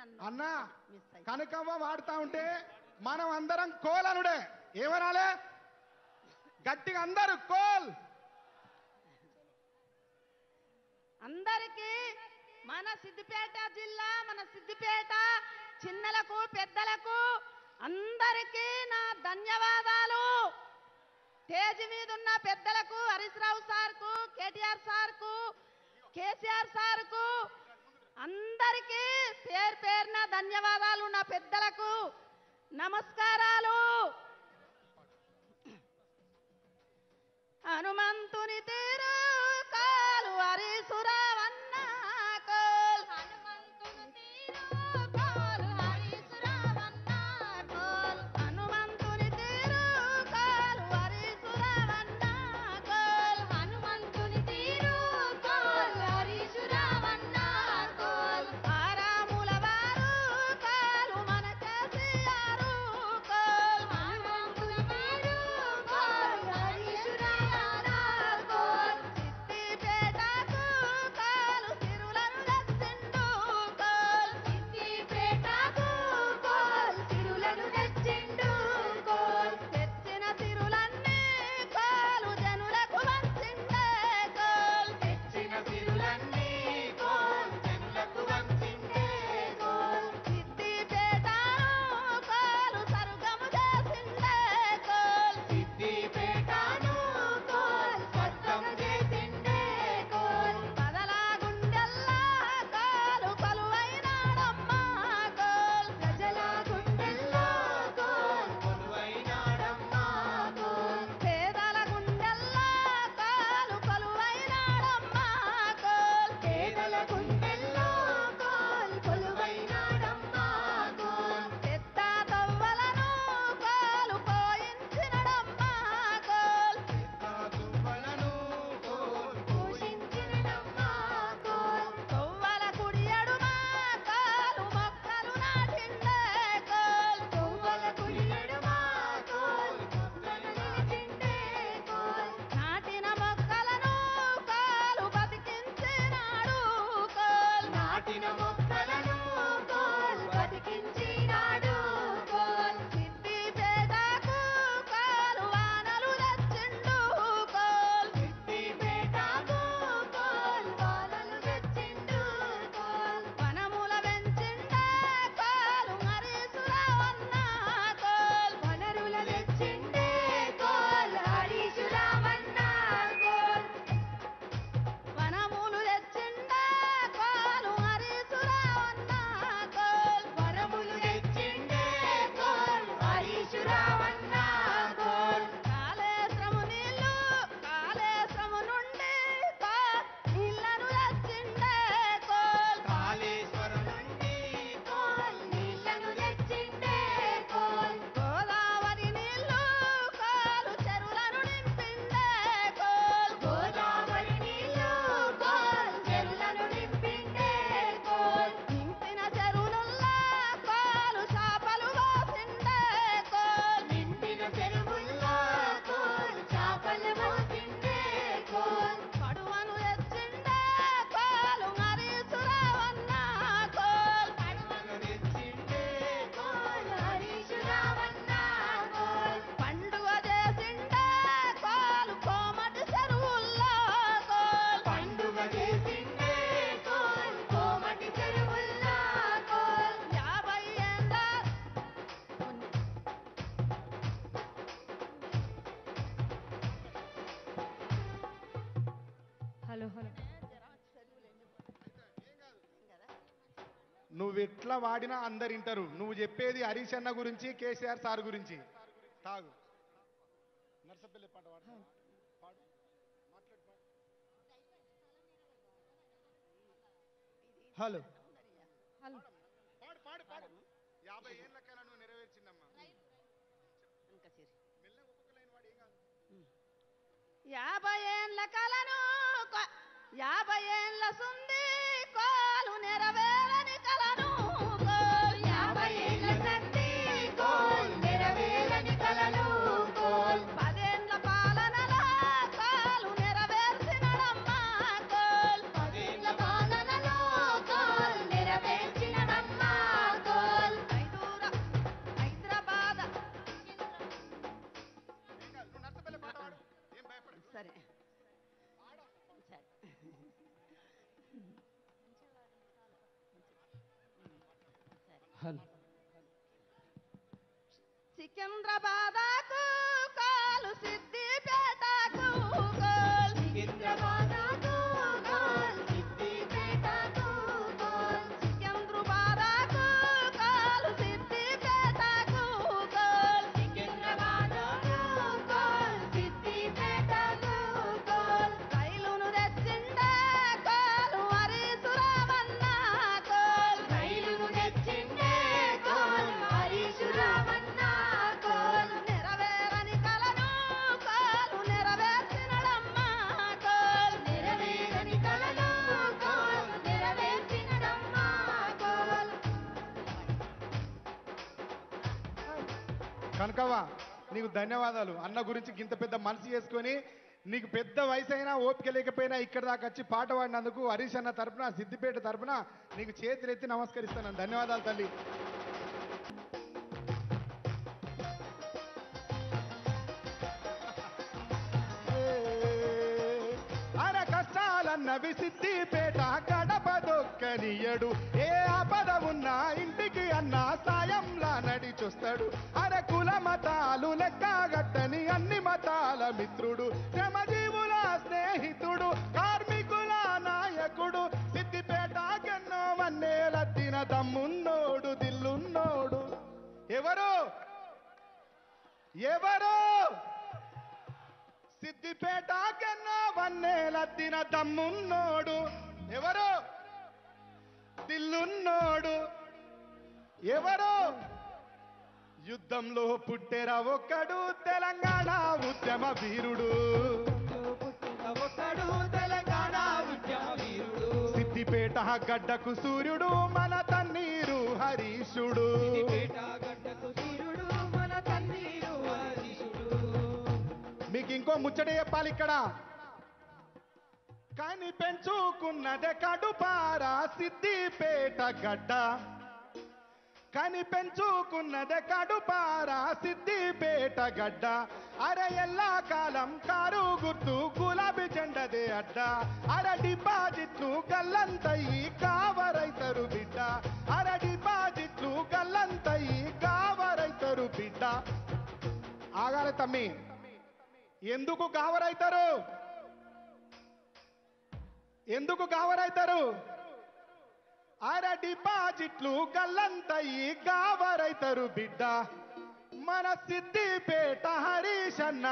నన్ను అన్న మిస్ అయ్యి కనకవ్వ వాడుతా ఉంటే మనం అందరం కోల్ అనుడే ఏమనాలే గట్టిగా అందరూ కోల్ అందరికీ మన సిద్దిపేట జిల్లా మన సిద్దిపేట చిన్నలకు పెద్దలకు అందరికీ నా ధన్యవాదాలు స్టేజ్ మీద ఉన్న పెద్దలకు హరీష్ రావు సార్కు కేటీఆర్ సార్కు కేసీఆర్ సార్కు అందరికీ పేరు పేరున ధన్యవాదాలు నా పెద్దలకు నమస్కారాలు హనుమంతుని తీరు కాలు హరీసురావన్న కోల్ హనుమంతుని తీరు కాలు హరీసురావన్న కోల్ ఆరాముల వారు కాలు మన కేసీఆరు కోల్ సిద్దిపేటకు కాలు సిరులను దచ్చిండు కోల్ తెచ్చిన సిరులన్నీ కాలు జనులకు వంచిండే కోల్ సిద్దిపేటను కాలు సరుగము చేసిండే కోల్ బదలా గుండెల్లా కాలు కొలువైనాడమ్మా కోల్ పేదల గుండెల్లా కాలు కొలువైనాడమ్మా కోల్ పెద్ద తవ్వలను కాలు పోయించినడమ్మా కోల్ తవ్వల కుడి ఎడుమ కాలు మొక్కలు నాటిండే కోల్ నాటిన మొక్కలను కాలు బతికించినాడు కోల్ నాటిన మొక్కలను కోల్ బతికించినాడు కోల్ సిద్దిపేటకు కాలు వానలు తెచ్చిండు కోల్ సిద్దిపేటకు కోల్ వానలు తెచ్చిండు కోల్ వనముల పెంచిండే కాలు హరీసురావన్న కోల్ వనరుల తెచ్చిండే కోల్ హరీశురామన్న కోల్ వనములు తెచ్చిండే కాలు హరీసురావన్న కోల్ వనములు తెచ్చిండే కోల్ హరీశురామన్న కోల్ కాళేశ్వరము నీళ్లు కాళేశ్వరము నుండి కోల్ నీళ్లను తెచ్చిండే కోల్ కాళేశ్వరం నుండి కోల్ నీళ్లను తెచ్చిండే కోల్ గోదావరి నీళ్లు కాలు చెరువులను నింపిండే కోల్ గోదావరి నీళ్లు కోల్ చెరువులను నింపిండే కోల్ నింపిన చెరువులుల్లా కాలు చేపలు పోసిండే కోల్ నిండిన చెరువుల్లో కోల్ చేపలు మోసిండే కోల్ కడువను తెచ్చిండే కాలు హరీసురావన్న కోల్ కడువను తెచ్చిండే కోల్ హరీశురామన్న కోల్ పండుగ చేసిండే కాలు కోమటి చెరువుల్లో కోల్ పండుగ చేసిండే కోల్ కోమటి చెరువుల్లో కోల్ యాభై ఏండ్ల హలో హలో నువ్వు ఎట్లా వాడినా అందరు వింటారు నువ్వు చెప్పేది హరీష్ అన్న గురించి కేసీఆర్ సార్ గురించి తాగు నర్సపల్లి పాట పాడు పాడు మాట్లాడు పాడు. హలో హలో పాడు పాడు పాడు యాభై ఏళ్ళ కళ నువ్వు నెరవేర్చిందమ్మా మెల్లగా ఒక్కొక్క లైన్ వాడు ఏం కాదు యాభై ఏండ్ల కలను కొ- యాభై ఏండ్ల సుంది కోలు నెరవేరని కలను కోల్ యాభై ఏళ్ల సంధి కోల్ నెరవేరని కలలు కోల్ పదేండ్ల పాలనలో కాలు నెరవేర్చినడమ్మా కోల్ పదేళ్ల పాలనలో కోల్ నెరవేర్చినడమ్మా హలో సికింద్రాబాదకు కాలు సిద్దిపేటకు కోల్ సికింద్రాబాదకు కోల్ సిద్దిపేటకు కోల్ సికింద్రాబాదకు కాలు సిద్దిపేటకు కోల్ సికింద్రాబాదకు కోల్ సిద్దిపేటకు కోల్ రైలును తెచ్చిండే కోలు హరీసురామన్న కోల్ రైలును తెచ్చిండే కోల్ హరీశురామన్న కోల్ నెరవేరని కలను కోలు నెరవేర్చినడమ్మా కోల్ నెరవేరని కలలు కోల్ నెరవేర్చినడమ్మా కోల్ కనకవ్వ నీకు ధన్యవాదాలు అన్న గురించి ఇంత పెద్ద మనసు చేసుకొని నీకు పెద్ద వయసు అయినా ఓపిక లేకపోయినా ఇక్కడ దాకా వచ్చి పాట పాడినందుకు హరీష్ అన్న తరపున సిద్దిపేట తరపున నీకు చేతులెత్తి నమస్కరిస్తాను ధన్యవాదాలు తల్లి అర కష్టాలన్నవి సిద్దిపేట గడప దొక్కనియడు ఏ ఆపద ఉన్నా ఇంటికి అన్న సాయంలా నడిచొస్తాడు అర కుల మతాలు లెక్కగట్టని అన్ని మతాల మిత్రుడు శ్రమజీవుల స్నేహితుడు కార్మికుల నాయకుడు సిద్దిపేట కెన్నో వన్నేలద్దిన దమ్మున్నోడు దిల్లున్నోడు ఎవరు ఎవరు సిద్దిపేట కన్నా వన్నేలద్దిన దమ్మున్నోడు ఎవరు దిల్లున్నోడు ఎవరు యుద్ధంలో పుట్టెర ఒక్కడు తెలంగాణ ఉద్యమ వీరుడు ఒక్కడు తెలంగాణ ఉద్యమ వీరుడు సిద్దిపేట గడ్డకు సూర్యుడు మన తన్నీరు హరీషుడు పేట గడ్డకు సూర్యుడు మన తన్నీరు హరీషుడు మీకు ఇంకో ముచ్చట చెప్పాలి ఇక్కడ కానీ పెంచుకున్నదే కడుపారా సిద్దిపేట గడ్డ కానీ పెంచుకున్నదే కడుపారా సిద్దిపేట గడ్డ అరే ఎల్లా కాలం కారు గుర్తు గులాబీ జెండదే అడ్డ అర డిపాజిట్లు గల్లంతయి కావరైతరు బిడ్డ అర డిపాజిట్లు గల్లంతయి కావరైతరు బిడ్డ ఆగాలి తమ్మి ఎందుకు గావరైతారు ఎందుకు గావరైతారు అర డిపాజిట్లు గల్లంతయి గావరైతారు బిడ్డ మన సిద్దిపేట హరీషన్న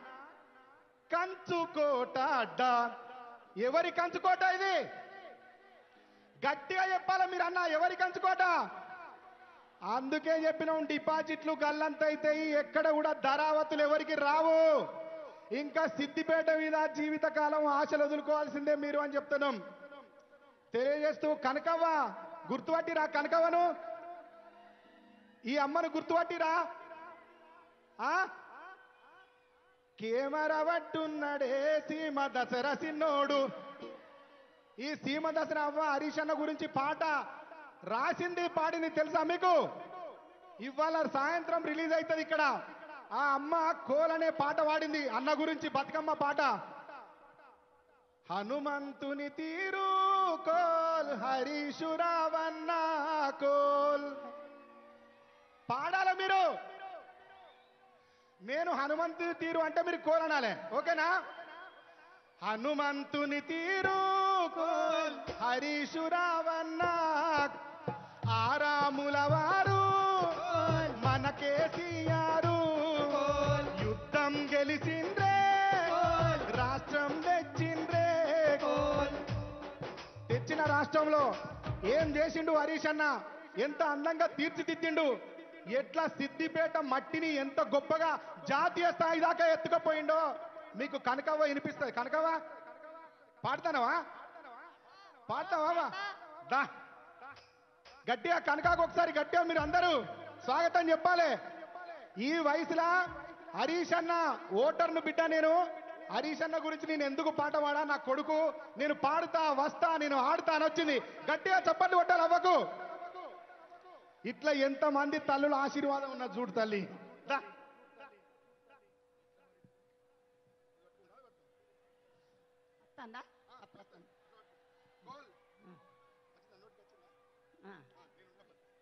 కంచుకోట అడ్డ ఎవరి కంచుకోట ఇది గట్టిగా చెప్పాలా మీరు అన్న ఎవరి కంచుకోట అందుకే చెప్పినాం డిపాజిట్లు గల్లంతైతాయి ఎక్కడ కూడా ధరావతులు ఎవరికి రావు ఇంకా సిద్దిపేట మీద జీవితకాలం ఆశలు వదులుకోవాల్సిందే మీరు అని చెప్తున్నాం తెలియజేస్తూ కనకవ్వ గుర్తుపట్టిరా కనకవ్వను ఈ అమ్మను గుర్తుపట్టిరా ఆ కెమెరా పట్టున్నాడే సీమ దసరా సిన్నోడు ఈ సీమ దసరా అవ్వ హరీష్ అన్న గురించి పాట రాసింది పాడింది తెలుసా మీకు ఇవాళ సాయంత్రం రిలీజ్ అవుతుంది ఇక్కడ ఆ అమ్మ కోల్ అనే పాట పాడింది అన్న గురించి బతుకమ్మ పాట హనుమంతుని తీరు కోల్ హరీషురావన్న కోల్ పాడాల మీరు నేను హనుమంతుని తీరు అంటే మీరు కోల్ అనాలే ఓకేనా హనుమంతుని తీరు కోల్ హరీషురావన్న ఆరాముల వారు మన కేసీఆరు యుద్ధం గెలిచిండ్రే రాష్ట్రం తెచ్చిండ్రే తెచ్చిన రాష్ట్రంలో ఏం చేసిండు హరీష్ అన్న ఎంత అందంగా తీర్చిదిద్దిండు ఎట్లా సిద్దిపేట మట్టిని ఎంత గొప్పగా జాతీయ స్థాయి దాకా ఎత్తుకపోయిండో మీకు కనకవ్వ వినిపిస్తుంది కనకవ్వ పాడతానవా పాడతావా దా గట్టిగా కనకాకు ఒకసారి గట్టిగా మీరు అందరూ స్వాగతం చెప్పాలి ఈ వయసులా హరీష్ అన్న ఓటర్ను బిడ్డ నేను హరీష్ అన్న గురించి నేను ఎందుకు పాట పాడా నా కొడుకు నేను పాడుతా వస్తా నేను ఆడుతా అని వచ్చింది గట్టిగా చప్పట్లు కొట్టాలి అవ్వకు ఇట్లా ఎంతమంది తల్లుల ఆశీర్వాదం ఉన్న చూడు తల్లి దా. వస్తుందా